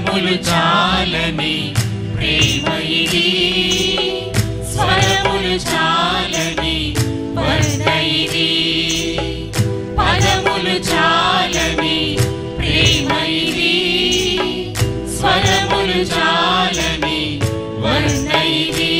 పదములు చాలని ప్రేమ ఇది స్వరములు చాలని వర్ణ ఇది పదములు చాలని ప్రేమ ఇది స్వరములు చాలని వర్ణ ఇది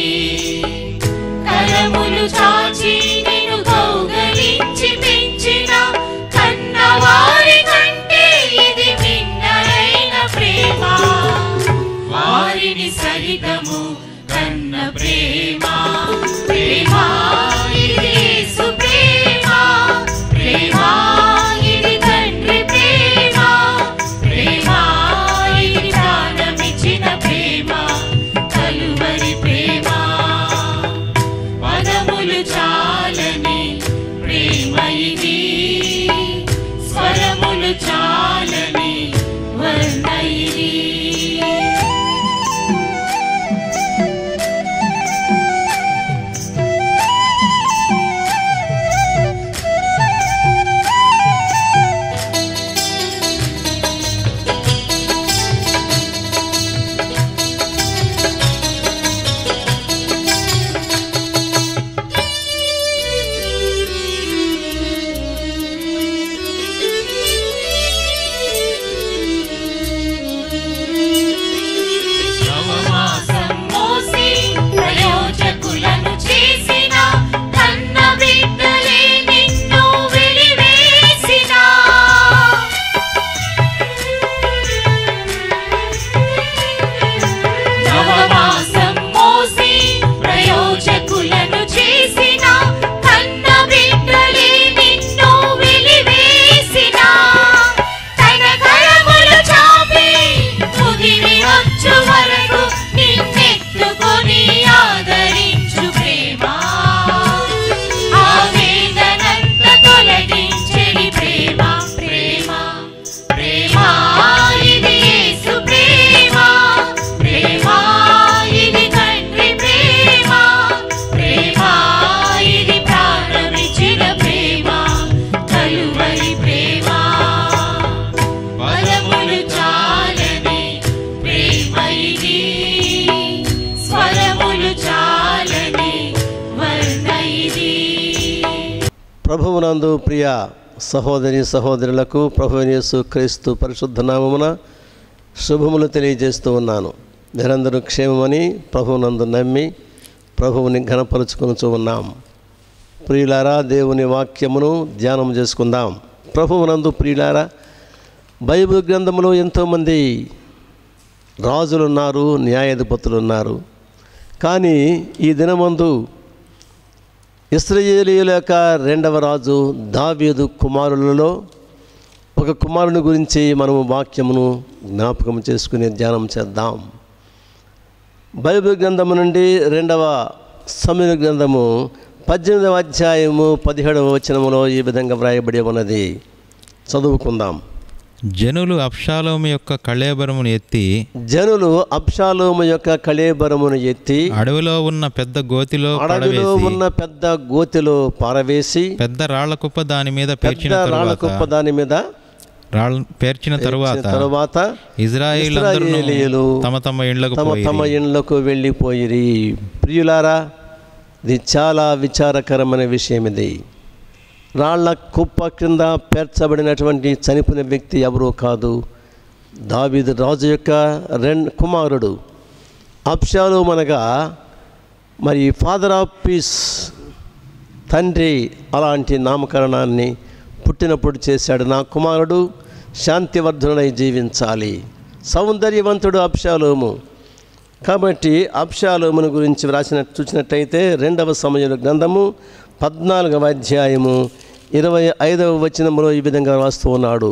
కరములు చాచి నిన్ను కౌగలించి పెంచిన కన్నవారి కంటే ఇది మిన్నైన ప్రేమ వారిని సహితము కన్న ప్రేమ ప్రేమ ఇది యేసు ప్రేమ ప్రేమ ఇది తండ్రి ప్రేమ ప్రేమ ఇది ప్రాణమిచ్చిన ప్రేమ కలువరి ప్రేమ పదములు చాలని ప్రేమ ఇది స్వరములు చాలని వర్ణ ఇది నవమాసం మోసి ప్రయోజకులను చేసిన కన్న బిడ్డలే నిన్ను వెలివేసిన నవమాసం మోసి ప్రయోజకులను చేసిన కన్న బిడ్డలే నిన్ను వెలివేసిన తన కరములు చాపి ముదిమి వచ్చు వరకు నిన్నెత్తుకొని ఆదరించు ప్రేమ ఆవేదనంత తొలగించెడి ప్రేమ ప్రేమ ప్రేమ ఇది యేసు ప్రేమ ప్రేమ ఇది తండ్రి ప్రేమ ప్రేమ ఇది ప్రాణమిచ్చిన ప్రేమ కలువరి ప్రేమ పదములు చాలని ప్రేమ ఇది స్వరములు చాలని వర్ణ ఇది ప్రభువునందు ప్రియ సహోదరి సహోదరులకు ప్రభునేసు క్రీస్తు పరిశుద్ధ నామమున శుభములు తెలియజేస్తూ ఉన్నాను నిరంతరం క్షేమమని ప్రభువునందు నమ్మి ప్రభువుని ఘనపరుచుకొనుచూ ఉన్నాం ప్రియులారా దేవుని వాక్యమును ధ్యానం చేసుకుందాం ప్రభువునందు ప్రియులారా బైబిల్ గ్రంథములో ఎంతోమంది రాజులు ఉన్నారు న్యాయాధిపతులు ఉన్నారు కానీ ఈ దినమందు ఇస్రాయేలీయుల యొక్క రెండవ రాజు దావీదు కుమారులలో ఒక కుమారుని గురించి మనము వాక్యమును జ్ఞాపకం చేసుకుని ధ్యానం చేద్దాం బైబిల్ గ్రంథము నుండి రెండవ సమయ గ్రంథము పద్దెనిమిదవ అధ్యాయము పదిహేడవ వచనములో ఈ విధంగా వ్రాయబడి ఉన్నది చదువుకుందాం జనులు అప్షాలోము యొక్క కళేబరమును ఎత్తి జనులు అబ్షాలోము యొక్క కళేబరమును ఎత్తి అడవిలో ఉన్న పెద్ద గోతిలో అడవిలో పడవేసి ఉన్న పెద్ద గోతిలో పారవేసి పెద్ద రాళ్ల కుప్ప దాని మీద పేర్చిన పెద్ద రాళ్ళ కుప్ప తరువాత దాని మీద రాళ్ళ పేర్చిన తరువాత తరువాత ఇజ్రాయిలందరూ ఇశ్రాయేలీయులు తమ తమ ఇండ్లకు తమ పోయి తమ ఇండ్లకు వెళ్ళిపోయిరి ప్రియులారా ఇది చాలా విచారకరమైన విషయం ఇది రాళ్ల కుప్ప క్రింద పేర్చబడినటువంటి చనిపోయిన వ్యక్తి ఎవరూ కాదు దావీదు రాజు యొక్క రెం కుమారుడు అప్షాలు అనగా మరి ఫాదర్ ఆఫ్ పీస్ తండ్రి అలాంటి నామకరణాన్ని పుట్టినప్పుడు చేశాడు నా కుమారుడు శాంతివర్ధనుడై జీవించాలి సౌందర్యవంతుడు అప్షాలోము కాబట్టి అప్షాలోమును గురించి వ్రాసిన చూసినట్టయితే రెండవ సమయంలో గ్రంథము పద్నాలుగవ అధ్యాయము ఇరవై ఐదవ వచనములో ఈ విధంగా రాస్తూ ఉన్నాడు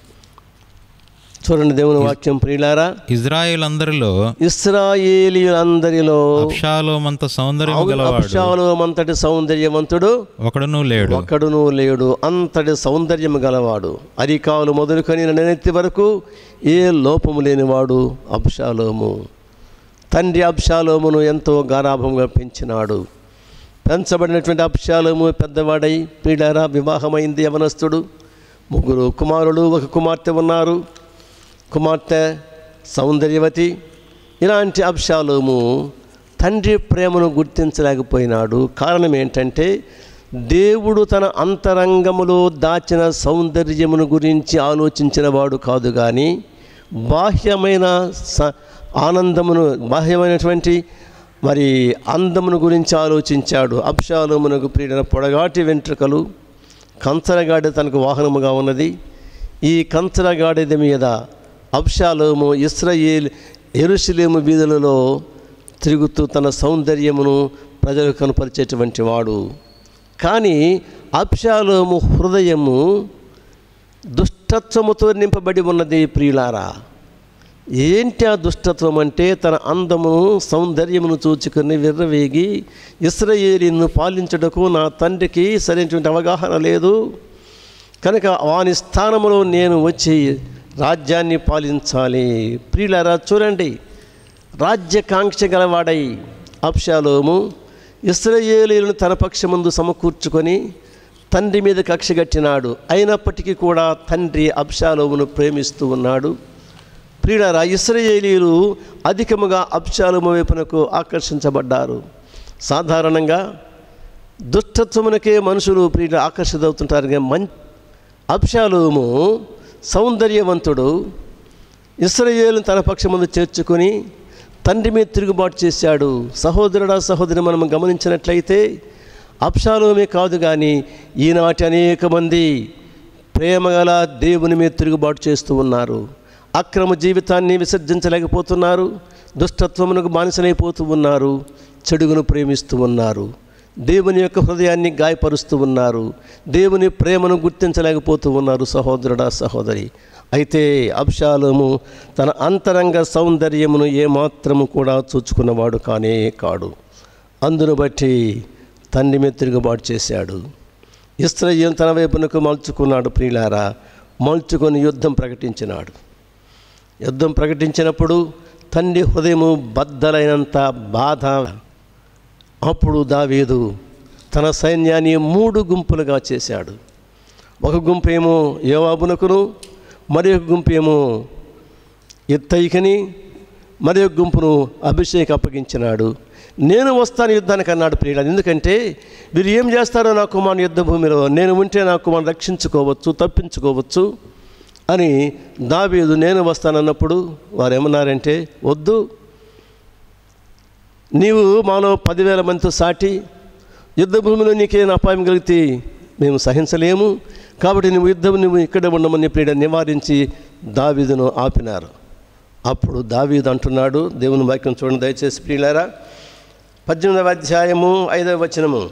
చూడండి దేవుని వాక్యం ప్రియులారా ఇజ్రాయిలందరిలో ఇస్రాయేలీయులందరిలో అప్షాలోమంత సౌందర్యము గలవాడు అప్షాలోమంతటి సౌందర్యవంతుడు ఒకడును లేడు ఒకడును లేడు అంతటి సౌందర్యము గలవాడు అరికాలు మొదలుకొని నెనెత్తి వరకు ఏ లోపము లేనివాడు అబ్షాలోము తండ్రి అబ్షాలోమును ఎంతో గారాభంగా పెంచినాడు పెంచబడినటువంటి అబ్షాలోము పెద్దవాడై పీడారా వివాహమైంది యవనస్తుడు ముగ్గురు కుమారులు ఒక కుమార్తె ఉన్నారు కుమార్తె సౌందర్యవతి ఇలాంటి అబ్షాలోము తండ్రి ప్రేమను గుర్తించలేకపోయినాడు కారణం ఏంటంటే దేవుడు తన అంతరంగములో దాచిన సౌందర్యమును గురించి ఆలోచించిన వాడు కాదు కానీ బాహ్యమైన స ఆనందమును బాహ్యమైనటువంటి మరి అందమును గురించి ఆలోచించాడు అబ్షాలోమునకు ప్రియుడైన పొడగాటి వెంట్రుకలు కంచరగాడి తనకు వాహనముగా ఉన్నది ఈ కంచరగాడిద మీద అబ్షాలోము ఇస్రాయేల్ ఎరుషలేము వీధులలో తిరుగుతూ తన సౌందర్యమును ప్రజలకు కనపరిచేటువంటి వాడు కానీ అబ్షాలోము హృదయము దుష్టత్వముతో నింపబడి ఉన్నది ప్రియులారా ఏంటి ఆ దుష్టత్వం అంటే తన అందము సౌందర్యమును చూచుకొని విర్రవేగి ఇస్రయేలీను పాలించుటకు నా తండ్రికి సరైనటువంటి అవగాహన లేదు కనుక వాని స్థానంలో నేను వచ్చి రాజ్యాన్ని పాలించాలి ప్రియులారా చూడండి రాజ్యకాంక్ష గలవాడై అప్షాలోము ఇస్రయేలీలను తన పక్షమందు సమకూర్చుకొని తండ్రి మీద కక్ష కట్టినాడు అయినప్పటికీ కూడా తండ్రి అబ్షాలోమును ప్రేమిస్తూ ఉన్నాడు ప్రియులారా ఇస్రయేలీలు అధికముగా అబ్షాలోము వైపునకు ఆకర్షించబడ్డారు సాధారణంగా దుష్టత్వమునకే మనుషులు ప్రియులు ఆకర్షితవుతుంటారు కానీ మం అబ్షాలోము సౌందర్యవంతుడు ఇస్రయేలును తన పక్షమందు చేర్చుకొని తండ్రి మీద తిరుగుబాటు చేశాడు సహోదరుడా సహోదరి మనం గమనించినట్లయితే అప్షాలోమే కాదు కానీ ఈనాటి అనేక మంది ప్రేమగల దేవుని మీద తిరుగుబాటు చేస్తూ ఉన్నారు అక్రమ జీవితాన్ని విసర్జించలేకపోతున్నారు దుష్టత్వమునకు బానిసలైపోతూ ఉన్నారు చెడుగును ప్రేమిస్తూ ఉన్నారు దేవుని యొక్క హృదయాన్ని గాయపరుస్తూ ఉన్నారు దేవుని ప్రేమను గుర్తించలేకపోతూ ఉన్నారు సహోదరుడా సహోదరి అయితే అబ్షాలోము తన అంతరంగ సౌందర్యమును ఏమాత్రము కూడా చూచుకున్నవాడు కానే కాడు అందును బట్టి తండ్రి మీద తిరుగుబాటు చేశాడు ఇస్రయేల్ తన వైపునకు మలుచుకున్నాడు ప్రియులారా మలుచుకొని యుద్ధం ప్రకటించినాడు యుద్ధం ప్రకటించినప్పుడు తండ్రి హృదయము బద్దలైనంత బాధ అప్పుడు దావీదు తన సైన్యాన్ని మూడు గుంపులుగా చేశాడు ఒక గుంపు ఏమో యోవాబునకును మరి ఒక గుంపు ఏమో ఎత్తైకని మరి ఒక గుంపును అభిషేక్ అప్పగించినాడు నేను వస్తాను యుద్ధానికి అన్నాడు ప్రియుడు ఎందుకంటే వీరు ఏం చేస్తారో నా కుమారుని యుద్ధ భూమిలో నేను ఉంటే నా కుమారుని రక్షించుకోవచ్చు తప్పించుకోవచ్చు అని దావీదు నేను వస్తానన్నప్పుడు వారు ఏమన్నారంటే వద్దు నీవు మాలో పదివేల మందితో సాటి యుద్ధ భూమిలో నీకేం అపాయం కలిగితే మేము సహించలేము కాబట్టి నువ్వు యుద్ధం నువ్వు ఇక్కడే ఉండమని ప్రియుడ నివారించి దావీదును ఆపినారు అప్పుడు దావీదు అంటున్నాడు దేవుని వాక్యం చూడండి దయచేసి ప్రియులారా పద్దెనిమిదవ అధ్యాయము ఐదవ వచనము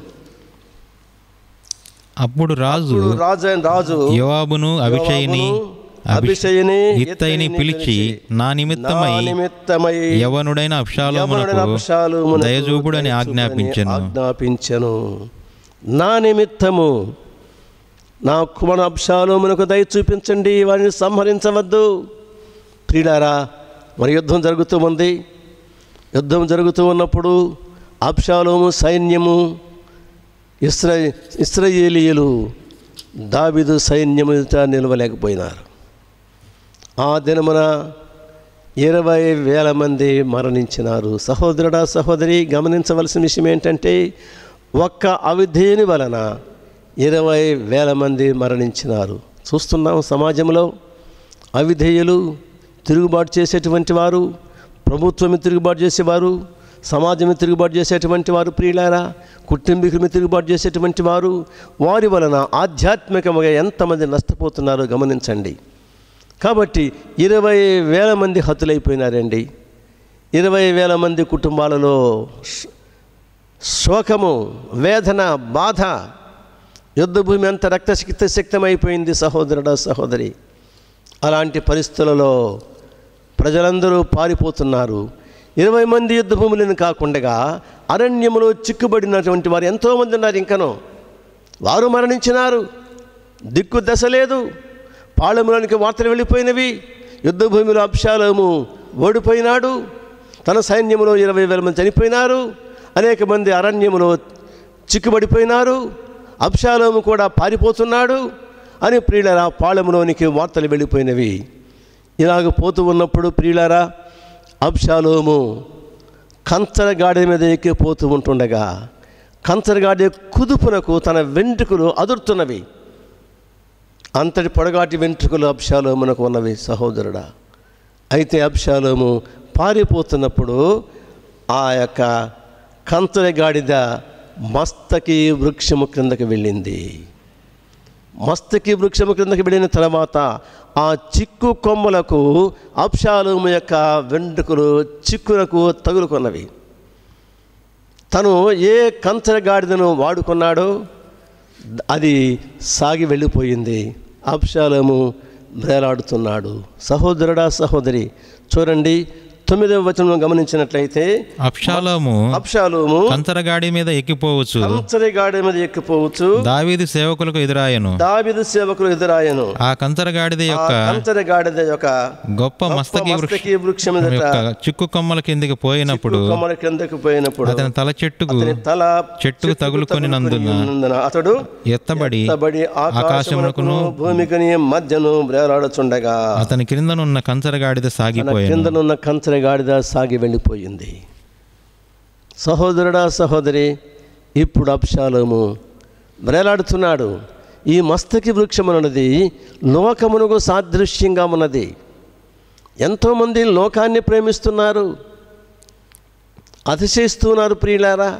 అప్పుడు రాజు ఇప్పుడు రాజు అయిన రాజు యోవాబును అభిషేయిని యోవాబును, అభిషయిని ఇత్తయిని పిలిచి నా నిమిత్తమై నా నిమిత్తమై యవనుడైన యవనుడైన అబ్షాలోమునకు అబ్షాలోమునకు దయచూపుడని ఆజ్ఞాపించెను ఆజ్ఞాపించెను నా నిమిత్తము నా కుమారు అబ్షాలోమునకు దయ చూపించండి వారిని సంహరించవద్దు ప్రియులారా మరి యుద్ధం జరుగుతూ ఉంది యుద్ధం జరుగుతూ ఉన్నప్పుడు అబ్షాలోము సైన్యము ఇస్రా ఇస్రాయేలీయులు దావిదు సైన్యము ఎదుట నిలవలేకపోయినారు ఆ దినమున ఇరవై వేల మంది మరణించినారు సహోదరుడా సహోదరి గమనించవలసిన విషయం ఏంటంటే ఒక్క అవిధేయుని వలన ఇరవై వేల మంది మరణించినారు చూస్తున్నాం సమాజంలో అవిధేయులు తిరుగుబాటు చేసేటువంటి వారు ప్రభుత్వం తిరుగుబాటు చేసేవారు సమాజం తిరుగుబాటు చేసేటువంటి వారు ప్రియులారా కుటుంబీకుల మీద తిరుగుబాటు చేసేటువంటి వారు వారి వలన ఆధ్యాత్మికంగా ఎంతమంది నష్టపోతున్నారో గమనించండి కాబట్టి ఇరవై వేల మంది హతులైపోయినారండి ఇరవై వేల మంది కుటుంబాలలో శ్- శోకము వేదన బాధ యుద్ధభూమి అంత రక్తశక్తి శక్తమైపోయింది సహోదరుడు సహోదరి అలాంటి పరిస్థితులలో ప్రజలందరూ పారిపోతున్నారు ఇరవై మంది యుద్ధ భూములను కాకుండా అరణ్యములో చిక్కుబడినటువంటి వారు ఎంతోమంది ఉన్నారు ఇంకనో వారు మరణించినారు దిక్కు దశ లేదు పాళెములోనికి వార్తలు వెళ్ళిపోయినవి యుద్ధ భూమిలో అబ్షాలోము ఓడిపోయినాడు తన సైన్యములో ఇరవై వేల మంది చనిపోయినారు అనేక మంది అరణ్యములో చిక్కుబడిపోయినారు అబ్షాలోము కూడా పారిపోతున్నాడు అని ప్రియుల పాళెములోనికి వార్తలు వెళ్ళిపోయినవి ఇలాగ పోతూ ఉన్నప్పుడు ప్రియులారా అబ్షాలోము కంచరగాడి మీద ఎక్కి పోతూ ఉంటుండగా కంచరగాడి కుదుపునకు తన వెంట్రుకలు అదురుతున్నవి అంతటి పొడగాటి వెంట్రుకలు అబ్షాలోమునకు ఉన్నవి సహోదరుడా అయితే అబ్షాలోము పారిపోతున్నప్పుడు ఆ యొక్క కంచరగాడిద మస్తకి వృక్షము క్రిందకి వెళ్ళింది మస్తకి వృక్షము క్రిందకి వెళ్ళిన తర్వాత ఆ చిక్కు కొమ్మలకు అప్షాలోము యొక్క వెంట్రుకలు చిక్కులకు తగులుకున్నవి తను ఏ కంచర గాడిదను వాడుకున్నాడో అది సాగి వెళ్ళిపోయింది అప్షాలోము వేలాడుతున్నాడు సహోదరుడా సహోదరి చూడండి తొమ్మిదవ వచనం గమనించినట్లయితే అప్షాలోము అప్షాలోము కంచరగాడి మీద ఎక్కిపోవచ్చు కంచర గాడి మీద ఎక్కిపోవచ్చు దావీదు సేవకులకు ఎదురాయను దావిదు సేవకులు ఎదురాయను ఆ కంచరగాడిద ఆ యొక్క కంచర గాడిద యొక్క గొప్ప మస్తకి వృక్షం మస్తకి వృక్షం ఎదుట యొక్క చిక్కు కొమ్మల కిందికి పోయినప్పుడు కొమ్మల కిందకు పోయినప్పుడు అతని తల చెట్టుకు అతని తల చెట్టుకు తగులుకొనినందున ఉన్నందున అతడు ఎత్తబడి ఎత్తబడి ఆకాశమునకును భూమికని మధ్యను వేలాడుచుండగా అతని క్రిందనున్న కంచరగాడిద తన సాగిపోయాను కిందనున్న కంచర గాడిద సాగి వెళ్ళిపోయింది సహోదరుడా సహోదరి ఇప్పుడు అప్షాలోము వేలాడుతున్నాడు ఈ మస్తకి వృక్షమునది లోకమునకు సాదృశ్యంగా ఉన్నది ఎంతోమంది లోకాన్ని ప్రేమిస్తున్నారు అతిశయిస్తున్నారు ప్రియులారా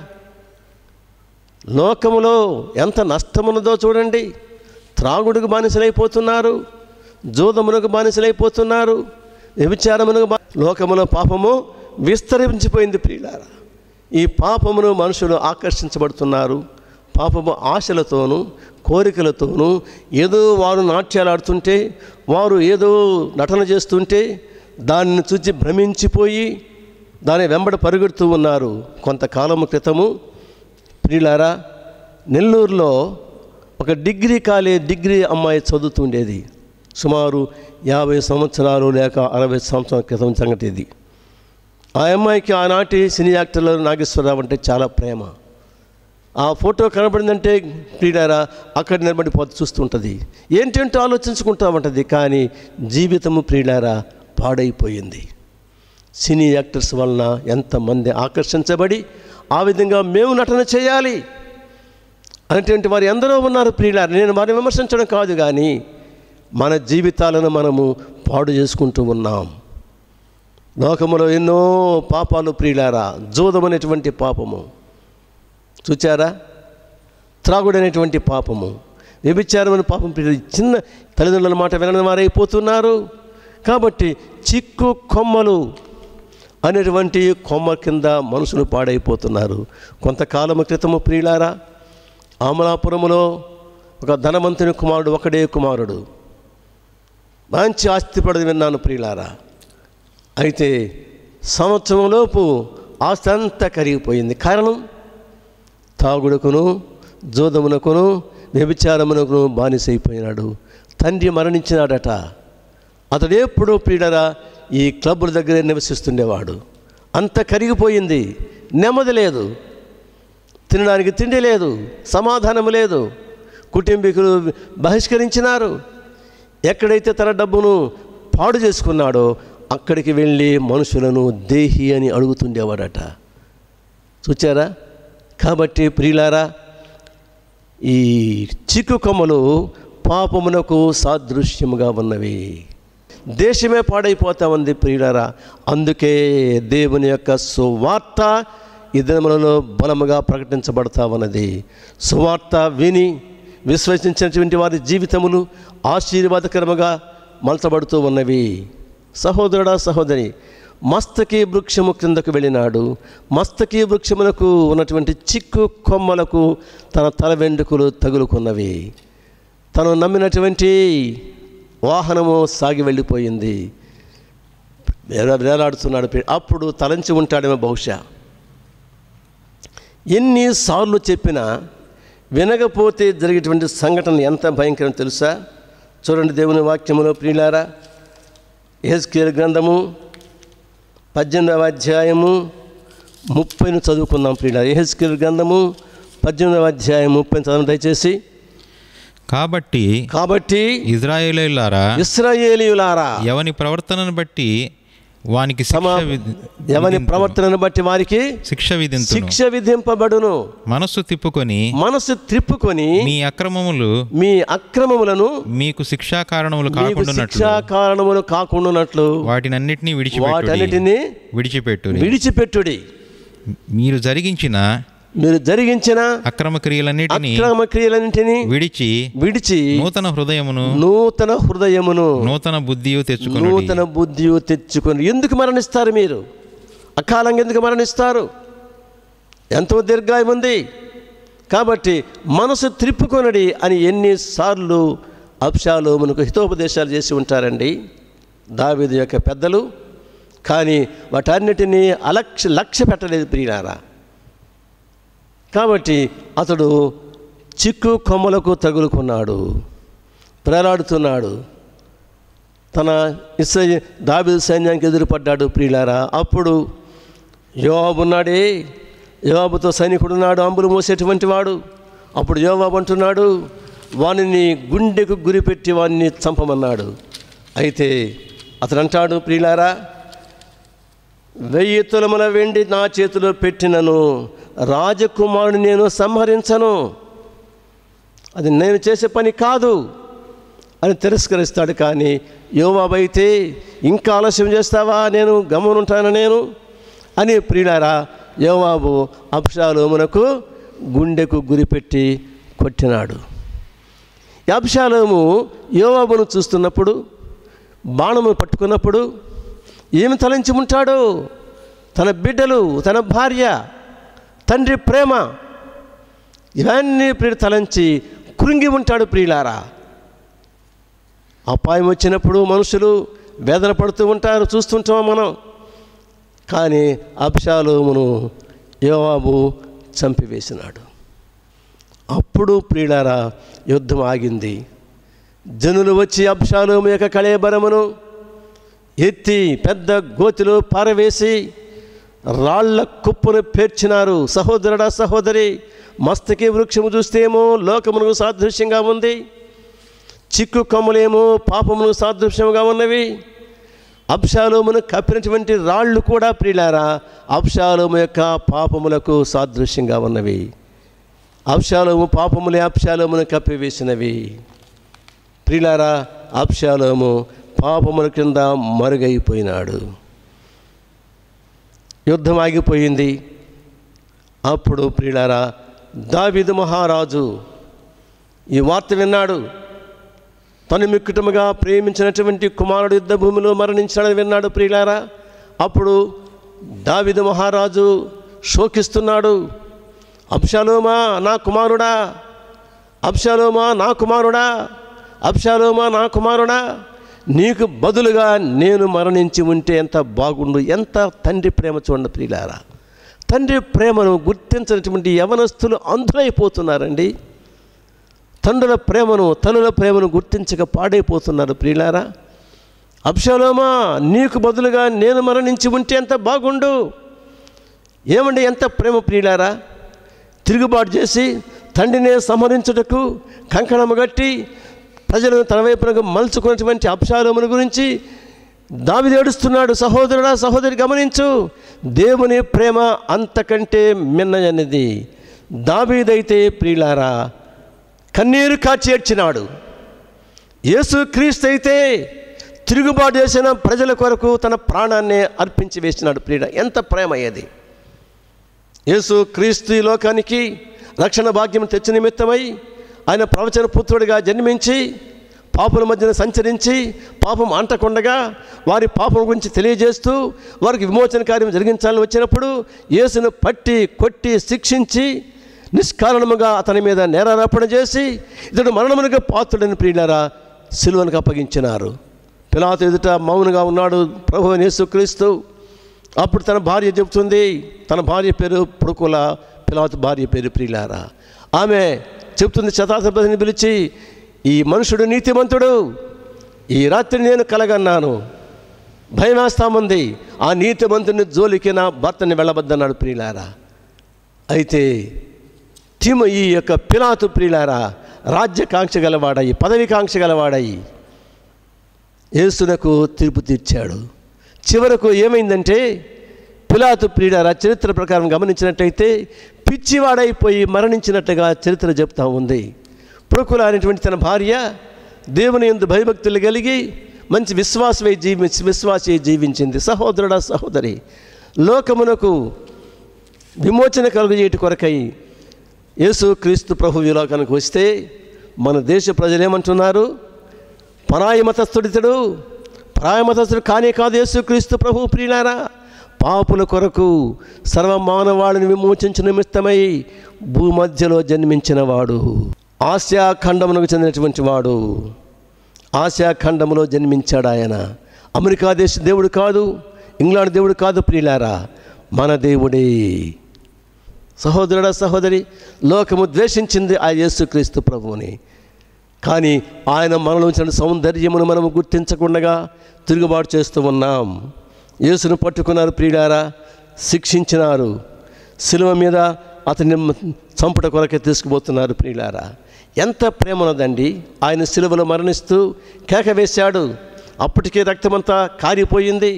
లోకములో ఎంత నష్టమున్నదో చూడండి త్రాగుడుకు బానిసలైపోతున్నారు జూదమునకు బానిసలైపోతున్నారు వ్యభిచారమునకు బా లోకములో పాపము విస్తరించిపోయింది ప్రియులారా ఈ పాపమును మనుషులు ఆకర్షించబడుతున్నారు పాపము ఆశలతోనూ కోరికలతోనూ ఏదో వారు నాట్యాలు ఆడుతుంటే వారు ఏదో నటన చేస్తుంటే దానిని చూచి భ్రమించిపోయి దాని వెంబడి పరుగెడుతూ ఉన్నారు కొంతకాలము క్రితము ప్రియులారా నెల్లూరులో ఒక డిగ్రీ కాలే డిగ్రీ అమ్మాయి చదువుతుండేది సుమారు యాభై సంవత్సరాలు లేక అరవై సంవత్సరాల క్రితం సంగతి ఇది ఆ అమ్మాయికి ఆనాటి సినీ యాక్టర్లు నాగేశ్వరరావు అంటే చాలా ప్రేమ ఆ ఫోటో కనబడిందంటే ప్రియులారా అక్కడ నిలబడిపోతూ చూస్తుంటుంది ఏంటంటో ఆలోచించుకుంటా ఉంటుంది కానీ జీవితము ప్రియులారా పాడైపోయింది సినీ యాక్టర్స్ వలన ఎంతమంది ఆకర్షించబడి ఆ విధంగా మేము నటన చేయాలి అనేటువంటి వారు ఎందరో ఉన్నారు ప్రియులారు నేను వారిని విమర్శించడం కాదు కానీ మన జీవితాలను మనము పాడు చేసుకుంటూ ఉన్నాం లోకములో ఎన్నో పాపాలు ప్రియులారా జూదమనేటువంటి పాపము చూచారా త్రాగుడనేటువంటి పాపము వ్యభిచారమైన పాపం ప్రియులు చిన్న తల్లిదండ్రుల మాట వినని వారైపోతున్నారు కాబట్టి చిక్కు కొమ్మలు అనేటువంటి కొమ్మ కింద మనుషులు పాడైపోతున్నారు కొంతకాలము క్రితము ప్రియులారా అమలాపురములో ఒక ధనవంతుని కుమారుడు ఒకడే కుమారుడు మంచి ఆస్తిపడది విన్నాను ప్రియులారా అయితే సంవత్సరంలోపు ఆస్తి అంతా కరిగిపోయింది కారణం తాగుడుకును జోదమునకును వ్యభిచారమునకును బానిసైపోయినాడు తండ్రి మరణించినాడట అతడు ఎప్పుడూ పీడరా ఈ క్లబ్బుల దగ్గరే నివసిస్తుండేవాడు అంత కరిగిపోయింది నెమ్మది లేదు తినడానికి తిండి లేదు సమాధానము లేదు కుటుంబీకులు బహిష్కరించినారు ఎక్కడైతే తన డబ్బును పాడు చేసుకున్నాడో అక్కడికి వెళ్ళి మనుషులను దేహి అని అడుగుతుండేవాడట చూచారా కాబట్టి ప్రియులారా ఈ చిక్కు కొమ్మలు పాపమునకు సాదృశ్యముగా ఉన్నవి దేశమే పాడైపోతా ఉంది ప్రియులారా అందుకే దేవుని యొక్క సువార్త ఈ దినములలో బలముగా ప్రకటించబడతా ఉన్నది సువార్త విని విశ్వసించినటువంటి వారి జీవితములు ఆశీర్వాదకరముగా మలచబడుతూ ఉన్నవి సహోదరుడా సహోదరి మస్తకి వృక్షము క్రిందకు వెళ్ళినాడు మస్తకి వృక్షములకు ఉన్నటువంటి చిక్కు కొమ్మలకు తన తల వెండుకలు తగులుకున్నవి తను నమ్మినటువంటి వాహనము సాగి వెళ్ళిపోయింది వేలా- వేలాడుతున్నాడు అప్పుడు తలంచి ఉంటాడేమో బహుశా ఎన్నిసార్లు చెప్పినా వినకపోతే జరిగేటువంటి సంఘటన ఎంత భయంకరం తెలుసా చూడండి దేవుని వాక్యములో ప్రియులారా ఎహెస్కేల్ గ్రంథము పద్దెనిమిదవ అధ్యాయము ముప్పైను చదువుకుందాం ప్రియులారా ఎహెస్కేల్ గ్రంథము పద్దెనిమిదవ అధ్యాయం ముప్పై చదవండి దయచేసి కాబట్టి కాబట్టి ఇజ్రాయేలీలారా ఇస్రాయేలీయులారా ఎవని ప్రవర్తనను బట్టి వానికి తమ శిక్ష విధి- ఎవని విధింతును. ప్రవర్తనను బట్టి వారికి శిక్ష విధింతును శిక్ష విధింపబడును మనస్సు తిప్పుకొని మనసు త్రిప్పుకొని మీ అక్రమములు మీ అక్రమములను మీకు శిక్షా కారణములు మీకు కాకుండానట్లు శిక్షా కారణములు కాకుండానట్లు వాటినన్నిటినీ విడిచిపెట్టుడి వాటన్నిటిని విడిచిపెట్టుడి విడిచిపెట్టుడి మీరు జరిగించిన మీరు జరిగించిన అక్రమ క్రియలన్నిటినీ అక్రమ క్రియలన్నింటినీ విడిచి విడిచి నూతన హృదయమును నూతన హృదయమును నూతన బుద్ధియు తెచ్చుకుని నూతన బుద్ధి తెచ్చుకొని ఎందుకు మరణిస్తారు మీరు అకాలంగా ఎందుకు మరణిస్తారు ఎంతో దీర్ఘాయం ఉంది కాబట్టి మనసు త్రిప్పుకొనడి అని ఎన్నిసార్లు అప్షాలు మనకు హితోపదేశాలు చేసి ఉంటారండి దావీదు యొక్క పెద్దలు కానీ వాటన్నిటినీ అలక్ష్య లక్ష్య పెట్టలేదు ప్రియులారా కాబట్టి అతడు చిక్కు కొమ్మలకు తగులుకున్నాడు ప్రేలాడుతున్నాడు తన ఇస్ర దాబిల్ సైన్యానికి ఎదురుపడ్డాడు ప్రియులారా అప్పుడు యోవాబు ఉన్నాడే యోవాబుతో సైనికుడు ఉన్నాడు అంబులు మోసేటువంటి వాడు అప్పుడు యోవాబు అంటున్నాడు వానిని గుండెకు గురిపెట్టి వాడిని చంపమన్నాడు అయితే అతడు అంటాడు ప్రియులారా వెయ్యి తులముల వెండి నా చేతిలో పెట్టినను రాజకుమారుని నేను సంహరించను అది నేను చేసే పని కాదు అని తిరస్కరిస్తాడు కానీ యోవాబైతే ఇంకా ఆలస్యం చేస్తావా నేను గమనుంటాను నేను అని ప్రియులారా యోవాబు అప్షాలోమునకు గుండెకు గురిపెట్టి కొట్టినాడు ఈ అప్షాలోము యోవాబును చూస్తున్నప్పుడు బాణము పట్టుకున్నప్పుడు ఏమి తలంచి ఉంటాడు తన బిడ్డలు తన భార్య తండ్రి ప్రేమ ఇవన్నీ ప్రియుడు తలంచి కృంగి ఉంటాడు ప్రియులారా అపాయం వచ్చినప్పుడు మనుషులు వేదన పడుతూ ఉంటారు చూస్తుంటాం మనం కానీ అబ్షాలోమును యోవాబు చంపివేసినాడు అప్పుడు ప్రియులారా యుద్ధం ఆగింది జనులు వచ్చి అబ్షాలోము యొక్క కళేబరమును ఎత్తి పెద్ద గోతిలో పారవేసి రాళ్ల కుప్పను పేర్చినారు సహోదరుడా సహోదరి మస్తకి వృక్షము చూస్తేమో లోకమునకు సాదృశ్యంగా ఉంది చిక్కు కొమ్మలేమో పాపమును సాదృశ్యంగా ఉన్నవి అబ్షాలోమును కప్పినటువంటి రాళ్ళు కూడా ప్రియులారా అబ్షాలోము యొక్క పాపములకు సాదృశ్యంగా ఉన్నవి అబ్షాలోము పాపములే అబ్షాలోమును కప్పివేసినవి ప్రియులారా అబ్షాలోము పాపముల కింద మరుగైపోయినాడు యుద్ధం ఆగిపోయింది అప్పుడు ప్రియులారా దావిదు మహారాజు ఈ వార్త విన్నాడు తను మిక్కుటముగా ప్రేమించినటువంటి కుమారుడు యుద్ధ భూమిలో మరణించాడని విన్నాడు ప్రియులారా అప్పుడు దావిదు మహారాజు శోకిస్తున్నాడు అబ్షాలోమా నా కుమారుడా అబ్షాలోమా నా కుమారుడా అబ్షాలోమా నా కుమారుడా నీకు బదులుగా నేను మరణించి ఉంటే ఎంత బాగుండు ఎంత తండ్రి ప్రేమ చూడండి ప్రియులారా తండ్రి ప్రేమను గుర్తించినటువంటి యవనస్తులు అంధులైపోతున్నారండి తండ్రుల ప్రేమను తల్లుల ప్రేమను గుర్తించక పాడైపోతున్నారు ప్రియులారా అబ్షాలోమా నీకు బదులుగా నేను మరణించి ఉంటే ఎంత బాగుండు ఏమండి ఎంత ప్రేమ ప్రియులారా తిరుగుబాటు చేసి తండ్రినే సంహరించుటకు కంకణము గట్టి ప్రజలను తన వైపునకు మలుచుకున్నటువంటి అప్షాలోముల గురించి దావిది ఏడుస్తున్నాడు సహోదరుడా సహోదరి గమనించు దేవుని ప్రేమ అంతకంటే మిన్నయనిది దావీదైతే ప్రియులారా కన్నీరు కాచి ఏడ్చినాడు యేసు క్రీస్తు అయితే తిరుగుబాటు చేసిన ప్రజల కొరకు తన ప్రాణాన్ని అర్పించి వేసినాడు ప్రియుడ ఎంత ప్రేమ అయ్యేది యేసు క్రీస్తు ఈ లోకానికి రక్షణ భాగ్యం తెచ్చి నిమిత్తమై ఆయన ప్రవచన పుత్రుడిగా జన్మించి పాపుల మధ్యన సంచరించి పాపం అంటకుండగా వారి పాపం గురించి తెలియజేస్తూ వారికి విమోచన కార్యం జరిగించాలని వచ్చినప్పుడు యేసును పట్టి కొట్టి శిక్షించి నిష్కారణముగా అతని మీద నేరారోపణ చేసి ఇతడు మరణమునిగా పాత్రుడని ప్రియులారా సిలువనికి అప్పగించినారు పిలాతు ఎదుట మౌనుగా ఉన్నాడు ప్రభు యేసుక్రీస్తు అప్పుడు తన భార్య చెబుతుంది తన భార్య పేరు పుడుకుల పిలాతు భార్య పేరు ప్రియులారా ఆమె చెప్తుంది శతాధిపతిని పిలిచి ఈ మనుషుడు నీతిమంతుడు ఈ రాత్రి నేను కలగన్నాను భయమేస్తామంది ఆ నీతిమంతుని జోలికి నా భర్తని వెళ్ళబద్దన్నాడు ప్రియులారా అయితే తిమ ఈ యొక్క పిలాతు ప్రియులారా రాజ్యకాంక్ష గలవాడయి పదవికాంక్ష గలవాడయి యేసునకు తీర్పు తీర్చాడు చివరకు ఏమైందంటే పిలాతు ప్రియుడారా చరిత్ర ప్రకారం గమనించినట్టయితే పిచ్చివాడైపోయి మరణించినట్లుగా చరిత్ర చెప్తా ఉంది ప్రకుల అనేటువంటి తన భార్య దేవుని ఎందు భయభక్తులు కలిగి మంచి విశ్వాసమై జీవి విశ్వాసే జీవించింది సహోదరుడా సహోదరి లోకమునకు విమోచన కలుగజేయటి కొరకై యేసు క్రీస్తు ప్రభు ఈ లోకానికి వస్తే మన దేశ ప్రజలు ఏమంటున్నారు పరాయి మతస్థుడితడు పరాయి మతస్థుడు కానే కాదు యేసు క్రీస్తు ప్రభు ప్రియులారా పాపుల కొరకు సర్వ మానవాళిని విమోచించిన నిమిత్తమై భూమధ్యలో జన్మించిన వాడు ఆసియా ఖండమునకు చెందినటువంటి వాడు ఆసియా ఖండములో జన్మించాడు ఆయన అమెరికా దేశ దేవుడు కాదు ఇంగ్లాండ్ దేవుడు కాదు ప్రియులారా మన దేవుడే సహోదరుడా సహోదరి లోకము ద్వేషించింది ఆ యేసుక్రీస్తు ప్రభువుని కానీ ఆయన మనలో ఉంచిన సౌందర్యమును మనము గుర్తించకుండా తిరుగుబాటు చేస్తూ ఉన్నాం యేసును పట్టుకున్నారు ప్రియుడారా శిక్షించినారు శిలువ మీద అతన్ని చంపట కొరకే తీసుకుపోతున్నారు ప్రియులారా ఎంత ప్రేమ ఉన్నదండి ఆయన శిలువలో మరణిస్తూ కేక వేశాడు అప్పటికే రక్తమంతా కారిపోయింది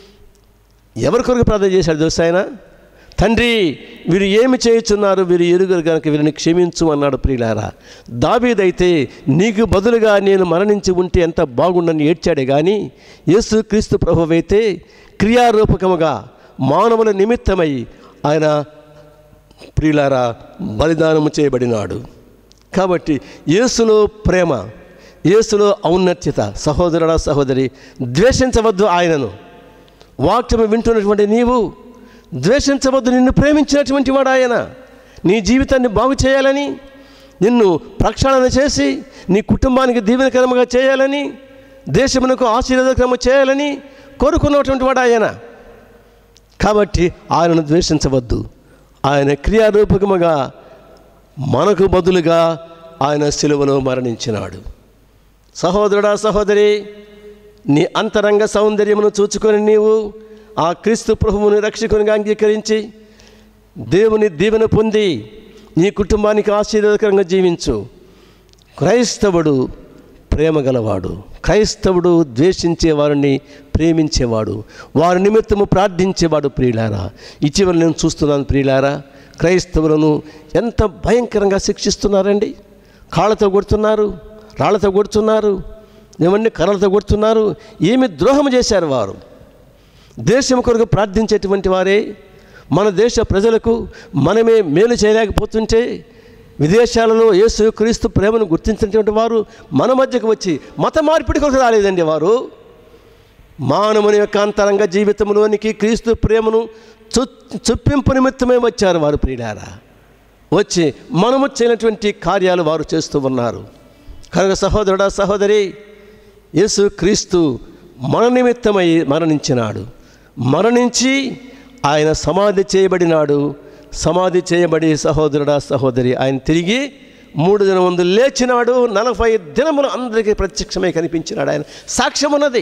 ఎవరి కొరకు ప్రార్థన చేశాడు తెలుసా ఆయన తండ్రి వీరు ఏమి చేయుచున్నారు వీరు ఎరుగురు కనుక వీరిని క్షమించు అన్నాడు ప్రియులారా దావీదైతే నీకు బదులుగా నేను మరణించి ఉంటే ఎంత బాగుండని ఏడ్చాడే కానీ యేసు క్రీస్తు ప్రభువైతే క్రియారూపకముగా మానవుల నిమిత్తమై ఆయన ప్రియులారా బలిదానము చేయబడినాడు కాబట్టి యేసులో ప్రేమ యేసులో ఔన్నత్యత సహోదరుడా సహోదరి ద్వేషించవద్దు ఆయనను వాక్యము వింటున్నటువంటి నీవు ద్వేషించవద్దు నిన్ను ప్రేమించినటువంటి వాడు ఆయన నీ జీవితాన్ని బాగు చేయాలని నిన్ను ప్రక్షాళన చేసి నీ కుటుంబానికి దీవెనకరముగా చేయాలని దేశమునకు ఆశీర్వాదకరము చేయాలని కోరుకున్నటువంటి వాడు ఆయన కాబట్టి ఆయనను ద్వేషించవద్దు ఆయన క్రియారూపకముగా మనకు బదులుగా ఆయన సిలువలో మరణించినాడు సహోదరుడా సహోదరి నీ అంతరంగ సౌందర్యమును చూచుకొని నీవు ఆ క్రీస్తు ప్రభువుని రక్షకునిగా అంగీకరించి దేవుని దీవెన పొంది నీ కుటుంబానికి ఆశీర్వాదకరంగా జీవించు క్రైస్తవుడు ప్రేమ గలవాడు క్రైస్తవుడు ద్వేషించే వారిని ప్రేమించేవాడు వారి నిమిత్తము ప్రార్థించేవాడు ప్రియులారా ఇటీవల నేను చూస్తున్నాను ప్రియులారా క్రైస్తవులను ఎంత భయంకరంగా శిక్షిస్తున్నారండి కాళ్ళతో కొడుతున్నారు రాళ్లతో కొడుతున్నారు ఏమన్నీ కర్రలతో కొడుతున్నారు ఏమి ద్రోహం చేశారు వారు దేశం కొరకు ప్రార్థించేటువంటి వారే మన దేశ ప్రజలకు మనమే మేలు చేయలేకపోతుంటే విదేశాలలో యేసు క్రీస్తు ప్రేమను గుర్తించినటువంటి వారు మన మధ్యకు వచ్చి మత మార్పిడి కొరకు రాలేదండి వారు మానవుని యొక్క అంతరంగ జీవితంలోనికి క్రీస్తు ప్రేమను చు చొప్పింపు నిమిత్తమే వచ్చారు వారు ప్రియులారా వచ్చి మనము చేయనటువంటి కార్యాలు వారు చేస్తూ ఉన్నారు కనుక సహోదరుడా సహోదరి యేసు క్రీస్తు మన నిమిత్తమై మరణించినాడు మరణించి ఆయన సమాధి చేయబడినాడు సమాధి చేయబడి సహోదరుడా సహోదరి ఆయన తిరిగి మూడు దిన ముందు లేచినాడు నలభై దినములు అందరికీ ప్రత్యక్షమై కనిపించినాడు ఆయన సాక్ష్యం ఉన్నది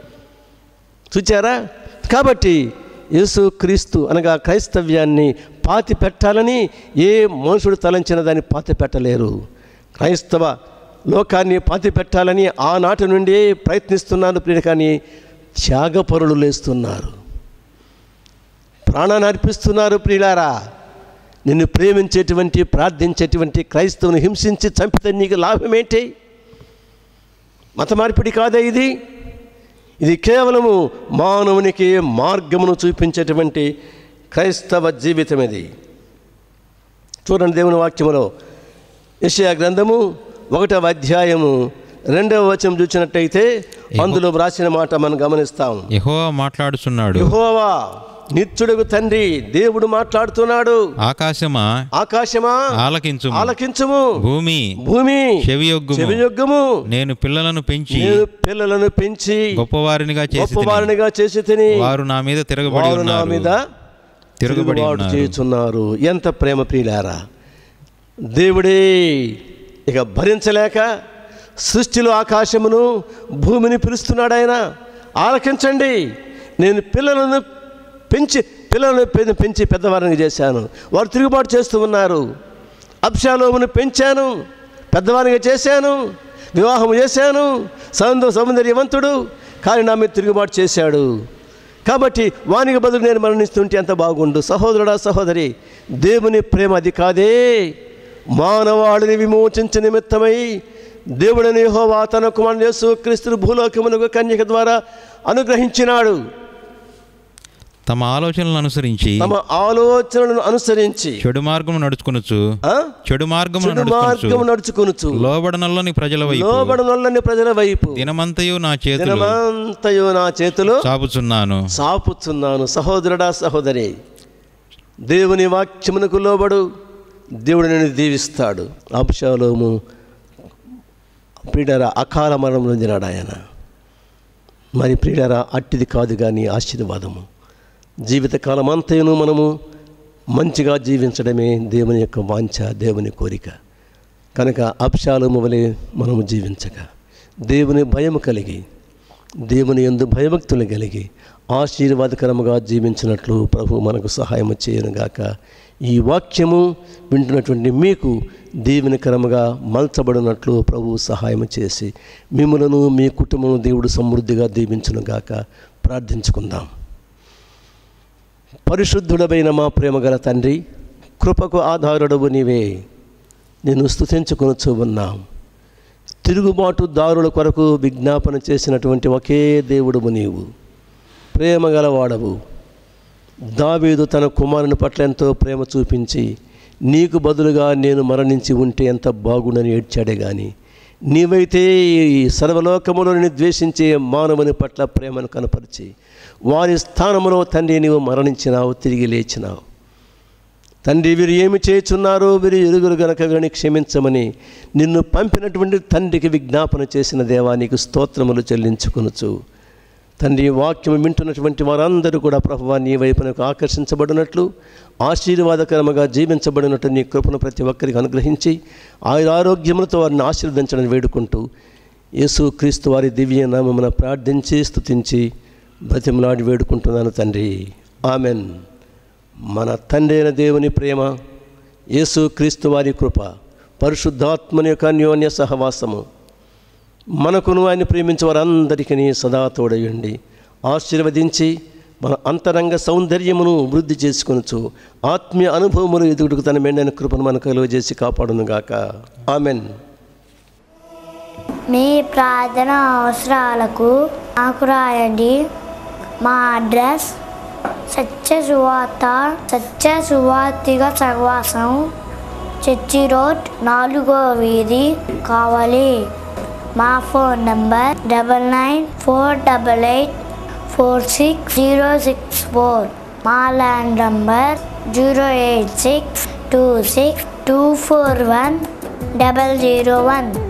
చూచారా కాబట్టి యేసు క్రీస్తు అనగా క్రైస్తవ్యాన్ని పాతి పెట్టాలని ఏ మనుషుడు తలంచిన దాన్ని పాతి పెట్టలేరు క్రైస్తవ లోకాన్ని పాతి పెట్టాలని ఆనాటి నుండి ప్రయత్నిస్తున్నారు ప్రియ కానీ త్యాగపరులు లేస్తున్నారు ప్రాణాన్ని అర్పిస్తున్నారు ప్రియులారా నిన్ను ప్రేమించేటువంటి ప్రార్థించేటువంటి క్రైస్తవుని హింసించి చంపితే నీకు లాభం ఏంటి మత మార్పిడి కాదే ఇది ఇది కేవలము మానవునికి మార్గమును చూపించేటువంటి క్రైస్తవ జీవితం ఇది చూడండి దేవుని వాక్యములో యెషయా గ్రంథము ఒకటవ అధ్యాయము రెండవ వచనం చూసినట్టయితే అందులో వ్రాసిన మాట మనం గమనిస్తాం యెహోవా మాట్లాడుచున్నాడు యెహోవా నిత్యుడుగు తండ్రి దేవుడు మాట్లాడుతున్నాడు ఆకాశమా ఆకాశమా ఆలకించుము ఆలకించుము భూమి భూమి చెవియొగ్గుము చెవియొగ్గము నేను పిల్లలను పెంచి నేను పిల్లలను పెంచి గొప్పవారినిగా చేసి తిని. గొప్పవారినిగా చేసి తిని వారు నా మీద తిరగబడి వారు నా ఉన్నారు మీద తిరగబడి తిరుగుబాటు ఉన్నారు చేయుచున్నారు ఎంత ప్రేమ ప్రియులారా దేవుడే ఇక భరించలేక సృష్టిలో ఆకాశమును భూమిని పిలుస్తున్నాడు ఆయన ఆలకించండి నేను పిల్లలను పెంచి పిల్లలను పె- పెంచి పెద్దవారిని చేశాను వారు తిరుగుబాటు చేస్తూ ఉన్నారు అబ్షాలోమును పెంచాను పెద్దవానిగా చేశాను వివాహం చేశాను సౌందర్య సౌందర్యవంతుడు కానీ నా మీద తిరుగుబాటు చేశాడు కాబట్టి వానికి బదులు నేను మరణిస్తుంటే ఎంత బాగుండు సహోదరుడా సహోదరి దేవుని ప్రేమ అది కాదే మానవాళిని విమోచించ నిమిత్తమై దేవుడని యెహోవా తన కుమారుడు యేసు క్రీస్తును భూలోకమునకు కన్యక ద్వారా అనుగ్రహించినాడు తమ ఆలోచనలను అనుసరించి తమ ఆలోచనలను అనుసరించి చెడు మార్గము నడుచుకొనొచ్చు ఆ? చెడు మార్గము చెడు మార్గము నడుచుకొనొచ్చు నడుచుకొనుచు లోబడనల్లోని ప్రజల వైపు లోబడనొల్లని ప్రజల వైపు దినమంతయు నా చేతులు దినమంతయు నా చేతిలో చాపుచున్నాను సాపుచున్నాను సహోదరుడా సహోదరి దేవుని వాక్యమునకు లోబడు దేవుడు నిన్ను దీవిస్తాడు అభిషాలోము ప్రియుడరా అకాల మరణం నొందినాడు ఆయన మరి ప్రియుడరా అట్టిది కాదు కానీ ఆశీర్వాదము జీవితకాలం అంతయును మనము మంచిగా జీవించడమే దేవుని యొక్క వాంఛ దేవుని కోరిక కనుక అప్షాలోము వలె మనము జీవించక దేవుని భయము కలిగి దేవుని ఎందు భయభక్తులు కలిగి ఆశీర్వాదకరముగా జీవించినట్లు ప్రభు మనకు సహాయం చేయనుగాక ఈ వాక్యము వింటున్నటువంటి మీకు దీవెనకరముగా మలచబడినట్లు ప్రభు సహాయం చేసి మిమ్మలను మీ కుటుంబం దేవుడు సమృద్ధిగా దీవించునుగాక ప్రార్థించుకుందాం పరిశుద్ధుడమైన మా ప్రేమగల తండ్రి కృపకు ఆధారుడవు నీవే నేను స్తుతించుకొనుచూ ఉన్నాం తిరుగుబాటు దారుల కొరకు విజ్ఞాపన చేసినటువంటి ఒకే దేవుడువు నీవు ప్రేమగలవాడవు దావీదు తన కుమారుని పట్ల ఎంతో ప్రేమ చూపించి నీకు బదులుగా నేను మరణించి ఉంటే ఎంత బాగుండని ఏడ్చాడే గాని నీవైతే ఈ సర్వలోకములను ద్వేషించే మానవుని పట్ల ప్రేమను కనపరిచి వారి స్థానములో తండ్రి నీవు మరణించినావు తిరిగి లేచినావు తండ్రి వీరు ఏమి చేయుచున్నారో వీరు ఎరుగురు గనక వీరిని క్షమించమని నిన్ను పంపినటువంటి తండ్రికి విజ్ఞాపన చేసిన దేవానికి స్తోత్రములు చెల్లించుకొనుచు తండ్రి ఈ వాక్యం వింటున్నటువంటి వారందరూ కూడా ప్రభువా నీ వైపునకు ఆకర్షించబడినట్లు ఆశీర్వాదకరముగా జీవించబడినట్టు నీ కృపను ప్రతి ఒక్కరికి అనుగ్రహించి ఆయన ఆరోగ్యములతో వారిని ఆశీర్వదించడం వేడుకుంటూ యేసు క్రీస్తు వారి దివ్య నామమున ప్రార్థించి స్తుతించి బ్రతిమలాడి వేడుకుంటున్నాను తండ్రి ఆమెన్ మన తండ్రి అయిన దేవుని ప్రేమ యేసు క్రీస్తు వారి కృప పరిశుద్ధాత్మని యొక్క అన్యోన్య సహవాసము మనకును ఆయన ప్రేమించే వారందరికీ సదా తోడయుండి ఆశీర్వదించి మన అంతరంగ సౌందర్యమును వృద్ధి చేసుకొనచ్చు ఆత్మీయ అనుభవములు ఎదుగుడుకు తన మెండైన కృపను మనకు కలుగజేసి కాపాడునుగాక ఆమెన్ మీ ప్రార్థన అవసరాలకు నాకు రాయండి మా అడ్రస్ సత్య సువార్త సత్య సువార్తిక సహవాసం చర్చి రోడ్ నాలుగో వీధి కావాలి మా phone number double nine four double eight four six zero six four మా land number zero eight six two six two four one double zero one